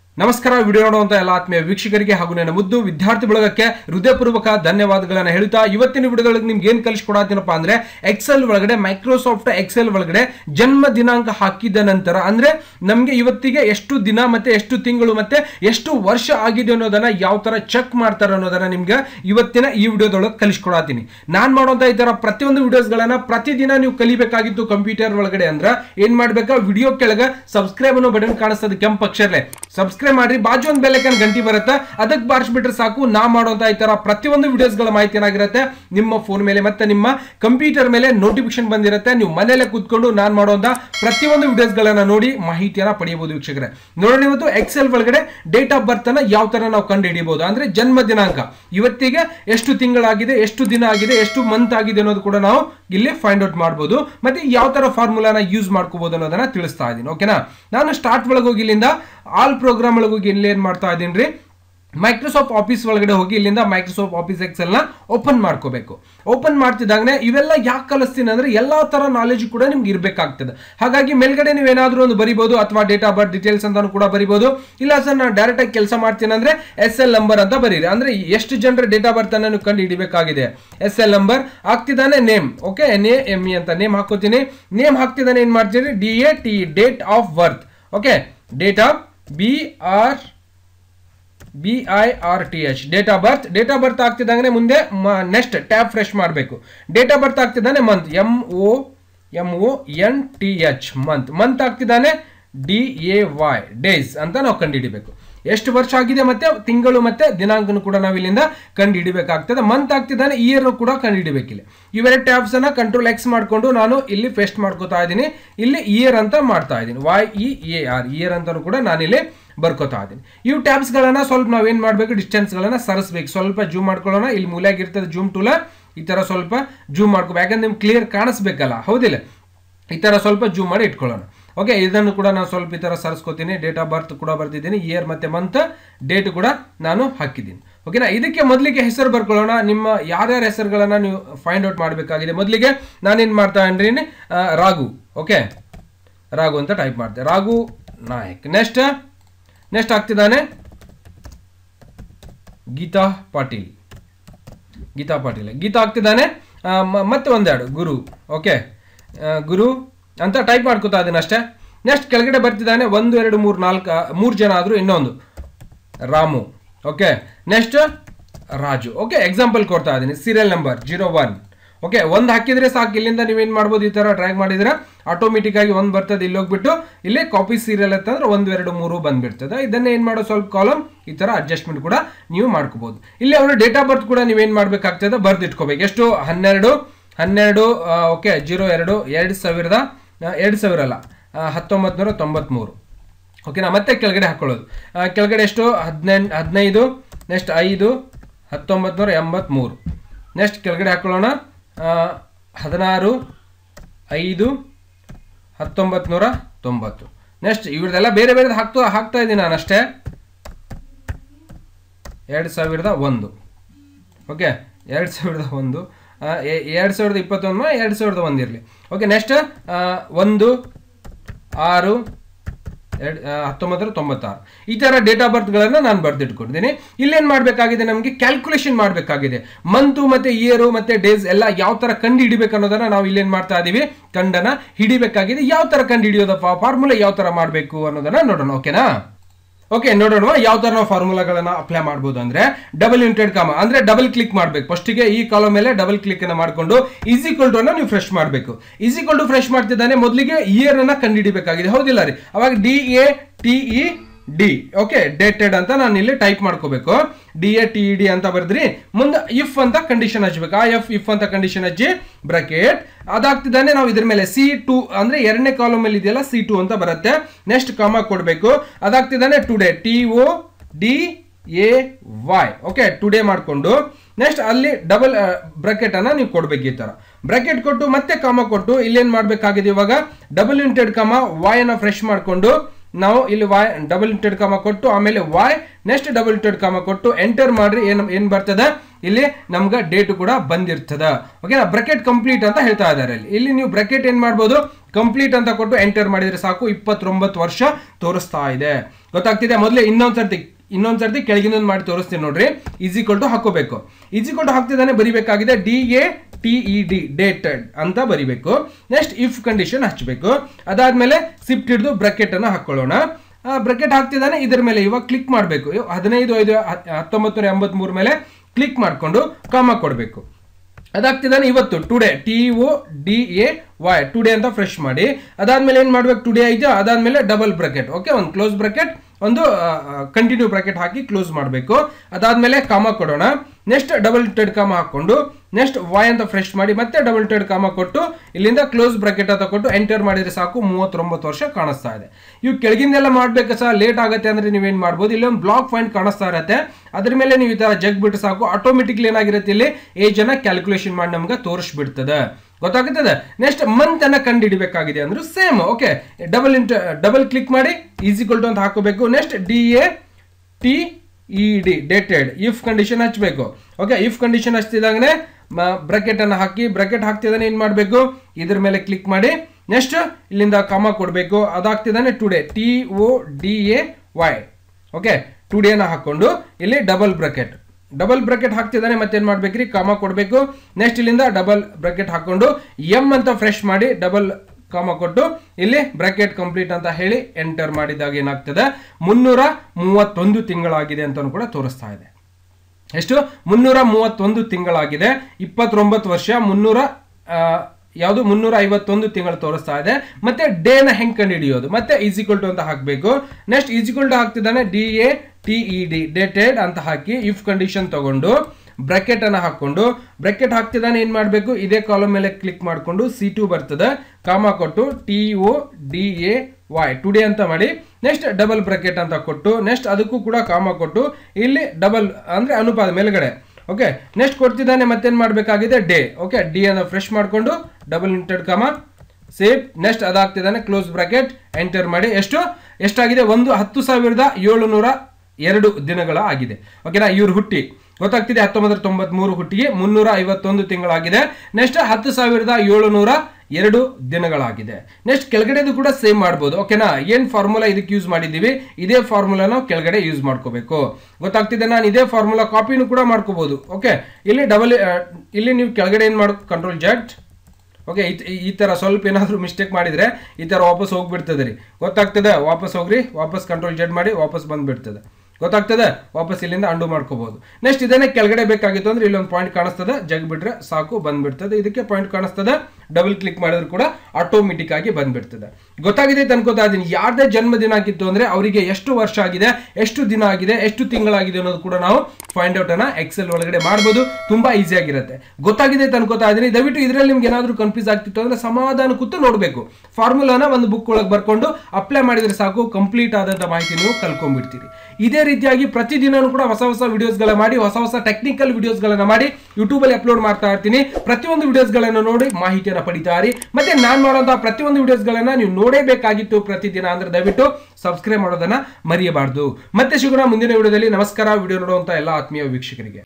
ನಮಸ್ಕಾರ ವಿಡಿಯೋ ನೋಡುವಂತ ಎಲ್ಲ ಆತ್ಮೀಯ ವೀಕ್ಷಕರಿಗೆ ಹಾಗೂ ನನ್ನ ಮುದ್ದು ವಿದ್ಯಾರ್ಥಿ ಬಳಗಕ್ಕೆ ಹೃದಯಪೂರ್ವಕ ಧನ್ಯವಾದಗಳನ್ನ ಹೇಳ್ತಾ ಇವತ್ತಿನ ವಿಡಿಯೋದೊಳಗೆ ನಿಮ್ಗೆ ಏನ್ ಕಲಿಸ್ಕೊಡತ್ತೀನಪ್ಪ ಅಂದ್ರೆ ಎಕ್ಸೆಲ್ ಒಳಗಡೆ ಮೈಕ್ರೋಸಾಫ್ಟ್ ಎಕ್ಸೆಲ್ ಒಳಗಡೆ ಜನ್ಮ ದಿನಾಂಕ ಹಾಕಿದ ನಂತರ ಅಂದ್ರೆ ನಮ್ಗೆ ಇವತ್ತಿಗೆ ಎಷ್ಟು ದಿನ ಮತ್ತೆ ಎಷ್ಟು ತಿಂಗಳು ಮತ್ತೆ ಎಷ್ಟು ವರ್ಷ ಆಗಿದೆ ಅನ್ನೋದನ್ನ ಯಾವ ತರ ಚೆಕ್ ಮಾಡ್ತಾರೆ ಅನ್ನೋದನ್ನ ನಿಮ್ಗೆ ಇವತ್ತಿನ ಈ ವಿಡಿಯೋದೊಳಗೆ ಕಲಿಸ್ಕೊಡತ್ತೀನಿ ನಾನ್ ಮಾಡುವಂತ ಈ ತರ ಪ್ರತಿಯೊಂದು ವಿಡಿಯೋಸ್ಗಳನ್ನ ಪ್ರತಿದಿನ ನೀವು ಕಲಿಬೇಕಾಗಿತ್ತು ಕಂಪ್ಯೂಟರ್ ಒಳಗಡೆ ಅಂದ್ರೆ ಏನ್ ಮಾಡ್ಬೇಕಾ ವಿಡಿಯೋ ಕೆಳಗೆ ಸಬ್ಸ್ಕ್ರೈಬ್ ಅನ್ನೋ ಬಟನ್ ಕಾಣಿಸ್ತದೆ ಕೆಂಪು ಅಕ್ಷರಲೆ ಸಬ್ಸ್ಕ್ರೈಬ್ ಮಾಡ್ರಿ ಬಾಜು ಒಂದು ಬೆಲ್ಲೈಕನ್ ಗಂಟಿ ಬರುತ್ತೆ ಅದಕ್ಕೆ ಬಾರಿಸ್ಬಿಟ್ರೆ ಸಾಕು ನಾ ಮಾಡುವಂತ ಈ ತರ ಪ್ರತಿಯೊಂದು ವಿಡಿಯೋಸ್ಗಳ ಮಾಹಿತಿ ಏನಾಗಿರುತ್ತೆ ನಿಮ್ಮ ಫೋನ್ ಮೇಲೆ ಮತ್ತೆ ನಿಮ್ಮ ಕಂಪ್ಯೂಟರ್ ಮೇಲೆ ನೋಟಿಫಿಕೇಶನ್ ಬಂದಿರುತ್ತೆ ನೀವು ಮನೆಯಲ್ಲೇ ಕೂತ್ಕೊಂಡು ನಾನು ಮಾಡುವಂತ ಪ್ರತಿಯೊಂದು ವಿಡಿಯೋಸ್ಗಳನ್ನ ನೋಡಿ ಮಾಹಿತಿಯನ್ನ ಪಡೆಯಬಹುದು ವೀಕ್ಷಕರೇ ನೋಡೋಣ ಇವತ್ತು ಎಕ್ಸೆಲ್ ಒಳಗಡೆ ಡೇಟ್ ಆಫ್ ಬರ್ತ್ ಅನ್ನ ಯಾವ ತರ ನಾವು ಕಂಡು ಹಿಡಿಯಬಹುದು ಅಂದ್ರೆ ಜನ್ಮ ದಿನಾಂಕ ಇವತ್ತಿಗೆ ಎಷ್ಟು ತಿಂಗಳಾಗಿದೆ ಎಷ್ಟು ದಿನ ಆಗಿದೆ ಎಷ್ಟು ಮಂತ್ ಆಗಿದೆ ಅನ್ನೋದು ಕೂಡ ನಾವು ಇಲ್ಲಿ ಫೈಂಡ್ ಔಟ್ ಮಾಡಬಹುದು ಮತ್ತೆ ಯಾವ ತರ ಫಾರ್ಮುಲಾನ ಯೂಸ್ ಮಾಡ್ಕೋಬಹುದು ಅನ್ನೋದನ್ನ ತಿಳಿಸ್ತಾ ಇದ್ದೀನಿ ಓಕೆನಾ ನಾನು ಸ್ಟಾರ್ಟ್ ಒಳಗೆ ಹೋಗಿ ಇಲ್ಲಿಂದ ಆಲ್ ಪ್ರೋಗ್ರಾಮ್ ಒಳಗೆ ಹೋಗಿ ಇಲ್ಲಿ ಏನ್ ಮಾಡ್ತಾ ಇದ್ದೀನಿ ರೀ ಮೈಕ್ರೋಸಾಫ್ಟ್ ಆಫೀಸ್ ಒಳಗಡೆ ಹೋಗಿ ಇಲ್ಲಿಂದ ಮೈಕ್ರೋಸಾಫ್ಟ್ ಆಫೀಸ್ ಎಕ್ಸೆಲ್ ನ ಓಪನ್ ಮಾಡ್ಕೋಬೇಕು ಓಪನ್ ಮಾಡ್ತಿದ್ದಾಗನೆ ಇವೆಲ್ಲ ಯಾಕೆ ಕಲಿಸ್ತೀನಿ ಅಂದ್ರೆ ಎಲ್ಲಾ ತರ ನಾಲೆಜ್ ಕೂಡ ನಿಮ್ಗೆ ಇರ್ಬೇಕಾಗ್ತದೆ ಹಾಗಾಗಿ ಮೇಲ್ಗಡೆ ನೀವು ಏನಾದ್ರೂ ಒಂದು ಬರಿಬಹುದು ಅಥವಾ ಡೇಟ್ ಆಫ್ ಬರ್ತ್ ಡೀಟೇಲ್ಸ್ ಅಂತಾನು ಕೂಡ ಬರಿಬಹುದು ಇಲ್ಲ ಸರ್ ನಾನು ಡೈರೆಕ್ಟ್ ಆಗಿ ಕೆಲಸ ಮಾಡ್ತೀನಿ ಅಂದ್ರೆ ಎಸ್ ಎಲ್ ನಂಬರ್ ಅಂತ ಬರೀರಿ ಅಂದ್ರೆ ಎಷ್ಟು ಜನರ ಡೇಟ್ ಆಫ್ ಬರ್ತ್ ಅನ್ನ ನೀವು ಕಂಡು ಹಿಡಿಬೇಕಾಗಿದೆ ಎಸ್ ಎಲ್ ನಂಬರ್ ಹಾಕ್ತಿದ್ದಾನೆ name okay N A M E ಅಂತ ನೇಮ್ ಹಾಕೋತೀನಿ ನೇಮ್ ಹಾಕ್ತಿದ್ದಾನೆ ಏನ್ ಮಾಡ್ತೀನಿ D A T date of birth okay date of B R B I R T H date of birth date of birth ಆಗ್ತಿದ್ದಂಗೆ ಮುಂದೆ next tab fresh ಮಾಡಬೇಕು date of birth ಆಗ್ತಿದ್ದಾನೆ month M O M O N T H month month ಆಗ್ತಿದ್ದಾನೆ D A Y days ಅಂತ ನಾವು ಕಂಡುಹಿಡಿಬೇಕು ಎಷ್ಟು ವರ್ಷ ಆಗಿದೆ ಮತ್ತೆ ತಿಂಗಳು ಮತ್ತೆ ದಿನಾಂಕನು ಕೂಡ ನಾವು ಇಲ್ಲಿಂದ ಕಂಡು ಹಿಡಿಬೇಕಾಗ್ತದೆ ಮಂತ್ ಆಗ್ತಿದ್ದಾನೆ ಇಯರ್ ಕೂಡ ಕಂಡು ಹಿಡಿಬೇಕಿಲ್ಲ ಇವೆರಡು ಟ್ಯಾಬ್ಸ್ ಅನ್ನ ಕಂಟ್ರೋಲ್ ಎಕ್ಸ್ ಮಾಡ್ಕೊಂಡು ನಾನು ಇಲ್ಲಿ ಫೆಸ್ಟ್ ಮಾಡ್ಕೋತಾ ಇದ್ದೀನಿ ಇಲ್ಲಿ ಇಯರ್ ಅಂತ ಮಾಡ್ತಾ ಇದ್ದೀನಿ Y E A R year ಅಂತಾನು ಕೂಡ ನಾನಿಲ್ಲಿ ಬರ್ಕೋತಾ ಇದ್ದೀನಿ ಇವು ಟ್ಯಾಬ್ಸ್ಗಳನ್ನ ಸ್ವಲ್ಪ ನಾವೇನು ಮಾಡಬೇಕು ಡಿಸ್ಟೆನ್ಸ್ಗಳನ್ನ ಸರಿಸ್ಬೇಕು ಸ್ವಲ್ಪ ಜೂಮ್ ಮಾಡ್ಕೊಳ್ಳೋಣ ಇಲ್ಲಿ ಮೂಲೆಯಾಗಿರ್ತದೆ ಜೂಮ್ ಟೂಲ ಈ ಥರ ಸ್ವಲ್ಪ ಜೂಮ್ ಮಾಡ್ಕೋಬೇಕು ಯಾಕಂದ್ರೆ ನಿಮ್ಗೆ ಕ್ಲಿಯರ್ ಕಾಣಿಸ್ಬೇಕಲ್ಲ ಹೌದಿಲ್ಲ ಈ ಥರ ಸ್ವಲ್ಪ ಜೂಮ್ ಮಾಡಿ ಇಟ್ಕೊಳ್ಳೋಣ ಓಕೆ ಇದನ್ನು ಕೂಡ ನಾನು ಸ್ವಲ್ಪ ಈ ಥರ ಸರಿಸ್ಕೋತೀನಿ ಡೇಟ್ ಆಫ್ ಬರ್ತ್ ಕೂಡ ಬರ್ತಿದ್ದೀನಿ ಇಯರ್ ಮತ್ತೆ ಮಂತ್ ಡೇಟ್ ಕೂಡ ನಾನು ಹಾಕಿದ್ದೀನಿ ಓಕೆನಾ ಇದಕ್ಕೆ ಮೊದಲಿಗೆ ಹೆಸರು ಬರ್ಕೊಳ್ಳೋಣ ನಿಮ್ಮ ಯಾರ್ಯಾರ ಹೆಸರುಗಳನ್ನ ನೀವು ಫೈಂಡ್ ಔಟ್ ಮಾಡಬೇಕಾಗಿದೆ ಮೊದಲಿಗೆ ನಾನೇನು ಮಾಡ್ತಾ ಇದ್ದೀನಿ ರಾಘು ಓಕೆ ರಾಘು ಅಂತ ಟೈಪ್ ಮಾಡ್ತೆ ರಾಘು ನಾಯಕ್ ನೆಕ್ಸ್ಟ್ ನೆಕ್ಸ್ಟ್ ಆಗ್ತಿದ್ದಾನೆ ಗೀತಾ ಪಾಟೀಲ್ ಗೀತಾ ಪಾಟೀಲ್ ಗೀತಾ ಆಗ್ತಿದ್ದಾನೆ ಆ, ಮ- ಮತ್ತೆ ಒಂದೆರಡು ಗುರು ಓಕೆ ಆ, ಗುರು ಅಂತ ಟೈಪ್ ಮಾಡ್ಕೋತಾ ಇದ್ದೀನಿ ಅಷ್ಟೇ ನೆಕ್ಸ್ಟ್ ಕೆಳಗಡೆ ಬರ್ತಿದ್ದಾನೆ ಒಂದು ಎರಡು ಮೂರು ನಾಲ್ಕು ಮೂರು ಜನ ಆದರೂ ಇನ್ನೊಂದು Ramu okay next Raju okay example ಕೊಡ್ತಾ ಇದ್ದೀನಿ serial number zero one okay ಒಂದು ಹಾಕಿದ್ರೆ ಸಾಕು ಇಲ್ಲಿಂದ ನೀವೇನು ಮಾಡ್ಬೋದು ಈ ಥರ ಟ್ರ್ಯಾಕ್ ಮಾಡಿದ್ರೆ ಆಟೋಮೆಟಿಕ್ ಆಗಿ ಒಂದು ಬರ್ತದೆ ಇಲ್ಲಿ ಹೋಗ್ಬಿಟ್ಟು ಇಲ್ಲಿ ಕಾಪಿ ಸೀರಿಯಲ್ ಅಂತಂದ್ರೆ ಒಂದು ಎರಡು ಮೂರು ಬಂದ್ಬಿಡ್ತದೆ ಇದನ್ನ ಏನು ಮಾಡೋ ಸ್ವಲ್ಪ ಕಾಲಮ್ ಈ ಥರ ಅಡ್ಜಸ್ಟ್ಮೆಂಟ್ ಕೂಡ ನೀವು ಮಾಡ್ಕೋಬಹುದು ಇಲ್ಲಿ ಅವರ ಡೇಟ್ ಆಫ್ ಬರ್ತ್ ಕೂಡ ನೀವೇನು ಮಾಡಬೇಕಾಗ್ತದೆ ಬರ್ದಿಟ್ಕೋಬೇಕು ಎಷ್ಟು ಹನ್ನೆರಡು ಹನ್ನೆರಡು ಓಕೆ ಜೀರೋ ಎರಡು ಎರಡು ಸಾವಿರದ ಆ, ಎರಡು ಸಾವಿರ ಅಲ್ಲ ಹತ್ತೊಂಬತ್ತು ನೂರ ತೊಂಬತ್ತ್ಮೂರು ಓಕೆನಾ ಮತ್ತೆ ಕೆಳಗಡೆ ಹಾಕೊಳ್ಳೋದು ಆ, ಕೆಳಗಡೆ ಎಷ್ಟು ಹದಿನೆಂಟು ಹದಿನೈದು ನೆಕ್ಸ್ಟ್ ಐದು ಹತ್ತೊಂಬತ್ತು ನೂರ ಎಂಬತ್ತ್ಮೂರು ನೆಕ್ಸ್ಟ್ ಕೆಳಗಡೆ ಹಾಕೊಳ್ಳೋಣ ಆ, ಹದಿನಾರು ಐದು ಹತ್ತೊಂಬತ್ತು ನೂರ ತೊಂಬತ್ತು ನೆಕ್ಸ್ಟ್ ಇವ್ರದೆಲ್ಲ ಬೇರೆ ಬೇರೆ ಹಾಕ್ತಾ ಹಾಕ್ತಾ ಇದ್ದೀನಿ ನಾನು ಅಷ್ಟೇ ಎರಡು ಸಾವಿರದ ಒಂದು ಓಕೆ ಎರಡು ಸಾವಿರದ ಒಂದು ಆ, ಎ- ಎರಡು ಸಾವಿರದ ಇಪ್ಪತ್ತೊಂದು ಎರಡು ಸಾವಿರದ ಒಂದು ಇರಲಿ ಓಕೆ ನೆಕ್ಸ್ಟ್ ಒಂದು ಆರು ಎರಡು ಹತ್ತೊಂಬತ್ತರ ತೊಂಬತ್ತಾರು ಈ ಥರ ಡೇಟ್ ಆಫ್ ಬರ್ತ್ಗಳನ್ನು ನಾನು ಬರೆದಿಟ್ಕೊಂಡಿದ್ದೀನಿ ಇಲ್ಲೇನು ಮಾಡಬೇಕಾಗಿದೆ ನಮಗೆ ಕ್ಯಾಲ್ಕುಲೇಷನ್ ಮಾಡಬೇಕಾಗಿದೆ ಮಂತು ಮತ್ತು ಇಯರು ಮತ್ತು ಡೇಸ್ ಎಲ್ಲ ಯಾವ ಥರ ಕಂಡು ಹಿಡಿಬೇಕು ಅನ್ನೋದನ್ನ ನಾವು ಇಲ್ಲೇನು ಮಾಡ್ತಾ ಇದ್ದೀವಿ ಕಂಡನ ಹಿಡಿಬೇಕಾಗಿದೆ ಯಾವ ಥರ ಕಂಡು ಹಿಡಿಯೋದಪ್ಪ ಫಾರ್ಮುಲಾ ಯಾವ ಥರ ಮಾಡಬೇಕು ಅನ್ನೋದನ್ನ ನೋಡೋಣ ಓಕೆನಾ ಓಕೆ ನೋಡೋಣ ಯಾವ ತರ ನಾವು ಫಾರ್ಮುಲಾಗಳನ್ನ ಅಪ್ಲೈ ಮಾಡ್ಬೋದು ಅಂದ್ರೆ ಡಬಲ್ ಯುನಿಟೆಡ್ ಕಾಮ ಅಂದ್ರೆ ಡಬಲ್ ಕ್ಲಿಕ್ ಮಾಡ್ಬೇಕು ಫಸ್ಟಿಗೆ ಈ ಕಾಲಮ್ ಮೇಲೆ ಡಬಲ್ ಕ್ಲಿಕ್ ಅನ್ನ ಮಾಡ್ಕೊಂಡು ಈಸಿಕ್ವಲ್ ಟು ಅನ್ನ ನೀವು ಫ್ರೆಶ್ ಮಾಡಬೇಕು ಈಸಿಕ್ವಲ್ ಟು ಫ್ರೆಶ್ ಮಾಡ್ತಿದ್ದಾನೆ ಮೊದಲಿಗೆ ಇಯರ್ ಅನ್ನ ಕಂಡುಹಿಡಿಬೇಕಾಗಿದೆ ಹೌದಿಲ್ಲ ರೀ ಅವಾಗ D A T E D okay dated ಅಂತ ನಾನು ಇಲ್ಲಿ ಟೈಪ್ ಮಾಡ್ಕೋಬೇಕು D A T E D ಅಂತ ಬರೆದ್ರಿ ಮುಂದೆ ಇಫ್ ಅಂತ ಕಂಡೀಷನ್ ಹಚ್ಬೇಕು ಆ ಎಫ್ ಇಫ್ ಅಂತ ಕಂಡೀಷನ್ ಹಚ್ಚಿ ಬ್ರಕೆಟ್ ಅದಾಗ್ತಿದ್ದಾನೆ ನಾವು ಇದ್ರ ಮೇಲೆ ಸಿ ಟು ಅಂದ್ರೆ ಎರಡನೇ ಕಾಲಮ್ ಅಲ್ಲಿ ಇದೆಯಲ್ಲ ಸಿ ಟು ಅಂತ ಬರುತ್ತೆ ನೆಕ್ಸ್ಟ್ ಕಾಮ ಕೊಡಬೇಕು ಅದಾಗ್ತಿದ್ದಾನೆ today T O D A Y okay today ಮಾಡಿಕೊಂಡು ನೆಕ್ಸ್ಟ್ ಅಲ್ಲಿ ಡಬಲ್ ಬ್ರಾಕೆಟ್ ಅನ್ನ ನೀವು ಕೊಡ್ಬೇಕು ಈ ತರ ಬ್ರಾಕೆಟ್ ಕೊಟ್ಟು ಮತ್ತೆ ಕಾಮ ಕೊಟ್ಟು ಇಲ್ಲೇನ್ ಮಾಡ್ಬೇಕಾಗಿದೆ ಇವಾಗ ಡಬಲ್ ಯುನಿಟೆಡ್ ಕಾಮ ವಾಯ್ ಅನ್ನ ಫ್ರೆಶ್ ಮಾಡಿಕೊಂಡು ನಾವು ಇಲ್ಲಿ ವಾಯ್ ಡಬಲ್ ಯುನಿಟೆಡ್ ಕಾಮ ಕೊಟ್ಟು ಆಮೇಲೆ ವಾಯ್ ನೆಕ್ಸ್ಟ್ ಡಬಲ್ ಯುನಿಟೆಡ್ ಕಾಮ ಕೊಟ್ಟು ಎಂಟರ್ ಮಾಡ್ರಿ ಏನ್ ಏನ್ ಬರ್ತದ ಇಲ್ಲಿ ನಮ್ಗೆ ಡೇಟ್ ಕೂಡ ಬಂದಿರ್ತದ ಓಕೆನಾ ಬ್ರಕೆಟ್ ಕಂಪ್ಲೀಟ್ ಅಂತ ಹೇಳ್ತಾ ಇದ್ದಾರೆ ಇಲ್ಲಿ ಇಲ್ಲಿ ನೀವು ಬ್ರಕೆಟ್ ಏನ್ ಮಾಡ್ಬೋದು ಕಂಪ್ಲೀಟ್ ಅಂತ ಕೊಟ್ಟು ಎಂಟರ್ ಮಾಡಿದ್ರೆ ಸಾಕು ಇಪ್ಪತ್ತೊಂಬತ್ತು ವರ್ಷ ತೋರಿಸ್ತಾ ಇದೆ ಗೊತ್ತಾಗ್ತಿದೆ ಮೊದಲೇ ಇನ್ನೊಂದ್ ಸರ್ತಿ ಇನ್ನೊಂದ್ ಸರ್ತಿ ಕೆಳಗಿನ ಮಾಡಿ ತೋರಿಸ್ತೀನಿ ನೋಡ್ರಿ ಈಕ್ವಲ್ ಟು ಹಾಕೋಬೇಕು ಈಕ್ವಲ್ ಟು ಹಾಕ್ತಿದ್ದಾನೆ ಬರಿಬೇಕಾಗಿದೆ D A T E D dated ಅಂತ ಬರಿಬೇಕು ನೆಕ್ಸ್ಟ್ ಇಫ್ ಕಂಡೀಷನ್ ಹಚ್ಚಬೇಕು ಅದಾದ್ಮೇಲೆ ಸಿಫ್ಟ್ ಹಿಡಿದು ಬ್ರಕೆಟ್ ಅನ್ನ ಹಾಕೊಳ್ಳೋಣ ಬ್ರಕೆಟ್ ಹಾಕ್ತಿದ್ದಾನೆ ಇದರ ಮೇಲೆ ಇವಾಗ ಕ್ಲಿಕ್ ಮಾಡಬೇಕು ಹದಿನೈದು ಐದು ಹತ್ತೊಂಬತ್ತು ನೂರ ಎಂಬತ್ಮೂರು ಮೇಲೆ ಕ್ಲಿಕ್ ಮಾಡಿಕೊಂಡು ಕಾಮ ಕೊಡಬೇಕು ಅದಾಗ್ತಿದ್ದಾನೆ ಇವತ್ತು today T O D A Y today ಅಂತ ಫ್ರೆಶ್ ಮಾಡಿ ಅದಾದ್ಮೇಲೆ ಏನ್ ಮಾಡ್ಬೇಕು ಟುಡೇ ಆಯ್ತು ಅದಾದ್ಮೇಲೆ ಡಬಲ್ ಬ್ರಕೆಟ್ ಓಕೆ ಒಂದು ಕ್ಲೋಸ್ ಬ್ರಕೆಟ್ ಒಂದು ಕಂಟಿನ್ಯೂ ಬ್ರಾಕೆಟ್ ಹಾಕಿ ಕ್ಲೋಸ್ ಮಾಡಬೇಕು ಅದಾದ್ಮೇಲೆ ಕಾಮ ಕೊಡೋಣ ನೆಕ್ಸ್ಟ್ ಡಬಲ್ ಟೆಡ್ ಕಾಮ ಹಾಕೊಂಡು ನೆಕ್ಸ್ಟ್ ವಾಯ್ ಅಂತ ಫ್ರೆಶ್ ಮಾಡಿ ಮತ್ತೆ ಡಬಲ್ ಟೆಡ್ ಕಾಮ ಕೊಟ್ಟು ಇಲ್ಲಿಂದ ಕ್ಲೋಸ್ ಬ್ರಾಕೆಟ್ ಅಂತ ಕೊಟ್ಟು ಎಂಟರ್ ಮಾಡಿದ್ರೆ ಸಾಕು ಮೂವತ್ತೊಂಬತ್ತು ವರ್ಷ ಕಾಣಿಸ್ತಾ ಇದೆ ಇವು ಕೆಳಗಿಂದೆಲ್ಲ ಮಾಡ್ಬೇಕು ಸಹ ಲೇಟ್ ಆಗುತ್ತೆ ಅಂದ್ರೆ ನೀವೇನ್ ಮಾಡ್ಬೋದು ಇಲ್ಲಿ ಒಂದು ಬ್ಲಾಕ್ ಪಾಯಿಂಟ್ ಕಾಣಿಸ್ತಾ ಇರತ್ತೆ ಅದ್ರ ಮೇಲೆ ನೀವು ಈ ತರ ಜಗ್ ಬಿಟ್ಟು ಸಾಕು ಆಟೋಮೆಟಿಕ್ಲಿ ಏನಾಗಿರುತ್ತೆ ಇಲ್ಲಿ ಏಜ್ ಅನ್ನ ಕ್ಯಾಲ್ಕುಲೇಷನ್ ಮಾಡಿ ನಮ್ಗೆ ತೋರಿಸ್ಬಿಡ್ತದೆ ಗೊತ್ತಾಗುತ್ತದೆ ನೆಕ್ಸ್ಟ್ ಮಂತ್ ಅನ್ನ ಕಂಡು ಹಿಡಿಬೇಕಾಗಿದೆ ಅಂದ್ರೆ ಸೇಮ್ ಓಕೆ ಡಬಲ್ ಇಂಟ ಡಬಲ್ ಕ್ಲಿಕ್ ಮಾಡಿ ಈಸಿಕ್ವಲ್ ಟು ಅಂತ ಹಾಕೋಬೇಕು next D A T E D dated if condition ಹಚ್ಚಬೇಕು ಓಕೆ ಇಫ್ ಕಂಡೀಷನ್ ಹಚ್ತಿದಂಗೆ ಬ್ರಕೆಟ್ ಅನ್ನ ಹಾಕಿ ಬ್ರಕೆಟ್ ಹಾಕ್ತಿದ್ದಾನೆ ಏನ್ ಮಾಡಬೇಕು ಇದ್ರ ಮೇಲೆ ಕ್ಲಿಕ್ ಮಾಡಿ ನೆಕ್ಸ್ಟ್ ಇಲ್ಲಿಂದ ಕಾಮ ಕೊಡಬೇಕು ಅದಾಗ್ತಿದ್ದಾನೆ today T O D A Y okay ಟುಡೇನ ಹಾಕೊಂಡು ಇಲ್ಲಿ ಡಬಲ್ ಬ್ರಕೆಟ್ ಡಬಲ್ ಬ್ರಾಕೆಟ್ ಹಾಕ್ತಿದ್ದಾನೆ ಮತ್ತೇನ್ ಮಾಡ್ಬೇಕ್ರಿ ಕಾಮ ಕೊಡಬೇಕು ನೆಕ್ಸ್ಟ್ ಇಲ್ಲಿಂದ ಡಬಲ್ ಬ್ರಾಕೆಟ್ ಹಾಕೊಂಡು ಎಂ ಅಂತ ಫ್ರೆಶ್ ಮಾಡಿ ಡಬಲ್ ಕಾಮ ಕೊಟ್ಟು ಇಲ್ಲಿ ಬ್ರಾಕೆಟ್ ಕಂಪ್ಲೀಟ್ ಅಂತ ಹೇಳಿ ಎಂಟರ್ ಮಾಡಿದಾಗ ಏನಾಗ್ತದೆ ಮುನ್ನೂರ ಮೂವತ್ತೊಂದು ತಿಂಗಳಾಗಿದೆ ಅಂತ ಕೂಡ ತೋರಿಸ್ತಾ ಇದೆ ಎಷ್ಟು ಮುನ್ನೂರ ಮೂವತ್ತೊಂದು ತಿಂಗಳಾಗಿದೆ ಇಪ್ಪತ್ತೊಂಬತ್ತು ವರ್ಷ ಮುನ್ನೂರ ಯಾವುದು ಮುನ್ನೂರ ಐವತ್ತೊಂದು ತಿಂಗಳು ತೋರಿಸ್ತಾ ಇದೆ ಮತ್ತೆ ಡೇನ ಹೆಂಗ್ ಕಂಡು ಹಿಡಿಯೋದು ಮತ್ತೆ ಈಸಿಕ್ವಲ್ ಟು ಅಂತ ಹಾಕಬೇಕು ನೆಕ್ಸ್ಟ್ ಈಸಿಕ್ವಲ್ ಟು ಹಾಕ್ತಿದ್ದಾನೆ D A T E D dated ಅಂತ ಹಾಕಿ ಇಫ್ ಕಂಡೀಷನ್ ತಗೊಂಡು ಬ್ರಾಕೆಟ್ ಅನ್ನ ಹಾಕೊಂಡು ಬ್ರಾಕೆಟ್ ಹಾಕ್ತಿದ್ದಾನೆ ಏನ್ ಮಾಡಬೇಕು ಇದೇ ಕಾಲಮ್ ಮೇಲೆ ಕ್ಲಿಕ್ ಮಾಡಿಕೊಂಡು ಸಿ ಟು ಬರ್ತದೆ ಕಾಮ ಕೊಟ್ಟು T O D A Y today ಅಂತ ಮಾಡಿ ನೆಕ್ಸ್ಟ್ ಡಬಲ್ ಬ್ರಾಕೆಟ್ ಅಂತ ಕೊಟ್ಟು ನೆಕ್ಸ್ಟ್ ಅದಕ್ಕೂ ಕೂಡ ಕಾಮ ಕೊಟ್ಟು ಇಲ್ಲಿ ಡಬಲ್ ಅಂದ್ರೆ ಅನುಪಾತ ಮೇಲ್ಗಡೆ ಓಕೆ ನೆಕ್ಸ್ಟ್ ಕೊಡ್ತಿದ್ದಾನೆ ಮತ್ತೇನ್ ಮಾಡಬೇಕಾಗಿದೆ ಡೇ ಓಕೆ ಡಿ ಅನ್ನ ಫ್ರೆಶ್ ಮಾಡಿಕೊಂಡು ಡಬಲ್ ಇಂಟೆಡ್ ಕಾಮ ಸೇವ್ ನೆಕ್ಸ್ಟ್ ಅದಾಗ್ತಿದ್ದಾನೆ ಕ್ಲೋಸ್ ಬ್ರಾಕೆಟ್ ಎಂಟರ್ ಮಾಡಿ ಎಷ್ಟು ಎಷ್ಟಾಗಿದೆ ಒಂದು ಹತ್ತು ಸಾವಿರದ ಏಳುನೂರ ಎರಡು ದಿನಗಳ ಆಗಿದೆ ಓಕೆನಾ ಇವ್ರು ಹುಟ್ಟಿ ಗೊತ್ತಾಗ್ತಿದೆ ಹತ್ತೊಂಬತ್ತರ ತೊಂಬತ್ಮೂರು ಹುಟ್ಟಿಗೆ ಮುನ್ನೂರ ಐವತ್ತೊಂದು ತಿಂಗಳಾಗಿದೆ ನೆಕ್ಸ್ಟ್ ಹತ್ತು ಸಾವಿರದ ಏಳುನೂರ ಎರಡು ದಿನಗಳಾಗಿದೆ ನೆಕ್ಸ್ಟ್ ಕೆಳಗಡೆದು ಕೂಡ ಸೇವ್ ಮಾಡ್ಬೋದು ಓಕೆನಾ ಏನ್ ಫಾರ್ಮುಲಾ ಇದಕ್ಕೆ ಯೂಸ್ ಮಾಡಿದ್ದೀವಿ ಇದೇ ಫಾರ್ಮುಲಾ ನಾವು ಕೆಳಗಡೆ ಯೂಸ್ ಮಾಡ್ಕೋಬೇಕು ಗೊತ್ತಾಗ್ತಿದೆ ನಾನು ಇದೇ ಫಾರ್ಮುಲಾ ಕಾಪಿನೂ ಕೂಡ ಮಾಡ್ಕೋಬಹುದು ಓಕೆ ಇಲ್ಲಿ ಡಬಲ್ ಇಲ್ಲಿ ನೀವು ಕೆಳಗಡೆ ಏನ್ ಮಾಡ್ ಕಂಟ್ರೋಲ್ ಜೆಟ್ ಓಕೆ ಈ ತರ ಸ್ವಲ್ಪ ಏನಾದರೂ ಮಿಸ್ಟೇಕ್ ಮಾಡಿದ್ರೆ ಈ ತರ ವಾಪಸ್ ಹೋಗ್ಬಿಡ್ತದೆ ರೀ ಗೊತ್ತಾಗ್ತದೆ ವಾಪಸ್ ಹೋಗ್ರಿ ವಾಪಸ್ ಕಂಟ್ರೋಲ್ ಜೆಡ್ ಮಾಡಿ ವಾಪಸ್ ಬಂದ್ಬಿಡ್ತದೆ ಗೊತ್ತಾಗ್ತದೆ ವಾಪಸ್ ಇಲ್ಲಿಂದ ಅಂಡು ಮಾಡ್ಕೋಬಹುದು ನೆಕ್ಸ್ಟ್ ಇದನ್ನೇ ಕೆಳಗಡೆ ಬೇಕಾಗಿತ್ತು ಅಂದ್ರೆ ಇಲ್ಲೊಂದು ಪಾಯಿಂಟ್ ಕಾಣಿಸ್ತದೆ ಜಗ್ ಬಿಟ್ರೆ ಸಾಕು ಬಂದ್ಬಿಡ್ತದೆ ಇದಕ್ಕೆ ಪಾಯಿಂಟ್ ಕಾಣಿಸ್ತದೆ ಡಬಲ್ ಕ್ಲಿಕ್ ಮಾಡಿದ್ರು ಕೂಡ ಆಟೋಮೆಟಿಕ್ ಆಗಿ ಬಂದ್ಬಿಡ್ತದೆ ಗೊತ್ತಾಗಿದೆ ಅನ್ಕೋತಾ ಇದೀನಿ ಯಾರ್ದೇ ಜನ್ಮದಿನ ಆಗಿತ್ತು ಅಂದ್ರೆ ಅವರಿಗೆ ಎಷ್ಟು ವರ್ಷ ಆಗಿದೆ ಎಷ್ಟು ದಿನ ಆಗಿದೆ ಎಷ್ಟು ತಿಂಗಳಾಗಿದೆ ಅನ್ನೋದು ಕೂಡ ನಾವು ಫೈಂಡ್ ಔಟ್ ಅನ್ನ ಎಕ್ಸೆಲ್ ಒಳಗಡೆ ಮಾಡಬಹುದು ತುಂಬಾ ಈಸಿ ಆಗಿರುತ್ತೆ ಗೊತ್ತಾಗಿದೆ ಅನ್ಕೋತಾ ಇದೀನಿ ದಯವಿಟ್ಟು ಇದರಲ್ಲಿ ನಿಮ್ಗೆ ಏನಾದ್ರು ಕನ್ಫ್ಯೂಸ್ ಆಗ್ತಿತ್ತು ಅಂದ್ರೆ ಸಮಾಧಾನ ಕೂತು ನೋಡಬೇಕು ಫಾರ್ಮುಲಾನ ಒಂದು ಬುಕ್ ಒಳಗೆ ಬರ್ಕೊಂಡು ಅಪ್ಲೈ ಮಾಡಿದ್ರೆ ಸಾಕು ಕಂಪ್ಲೀಟ್ ಆದಂತ ಮಾಹಿತಿ ನೀವು ಕಲ್ಕೊಂಡ್ಬಿಡ್ತೀರಿ ಇದೇ ರೀತಿಯಾಗಿ ಪ್ರತಿದಿನನೂ ಕೂಡ ಹೊಸ ಹೊಸ ವಿಡಿಯೋಸ್ಗಳ ಮಾಡಿ ಹೊಸ ಹೊಸ ಟೆಕ್ನಿಕಲ್ ವಿಡಿಯೋಸ್ಗಳನ್ನ ಮಾಡಿ ಯೂಟ್ಯೂಬ್ ಅಲ್ಲಿ ಅಪ್ಲೋಡ್ ಮಾಡ್ತಾ ಇರ್ತೀನಿ ಪ್ರತಿಯೊಂದು ವಿಡಿಯೋಸ್ಗಳನ್ನು ನೋಡಿ ಮಾಹಿತಿಯನ್ನು ಪಡಿತಾರಿ ಮತ್ತೆ ನಾನು ಮಾಡುವಂತಹ ಪ್ರತಿಯೊಂದು ವಿಡಿಯೋಸ್ಗಳನ್ನ ನೀವು ನೋಡೇಬೇಕಾಗಿತ್ತು ಪ್ರತಿದಿನ ಅಂದ್ರೆ ದಯವಿಟ್ಟು ಸಬ್ಸ್ಕ್ರೈಬ್ ಮಾಡೋದನ್ನ ಮರೆಯಬಾರ್ದು ಮತ್ತೆ ಸಿಗೋಣ ಮುಂದಿನ ವಿಡಿಯೋದಲ್ಲಿ ನಮಸ್ಕಾರ ವಿಡಿಯೋ ನೋಡುವಂತ ಎಲ್ಲ ಆತ್ಮೀಯ ವೀಕ್ಷಕರಿಗೆ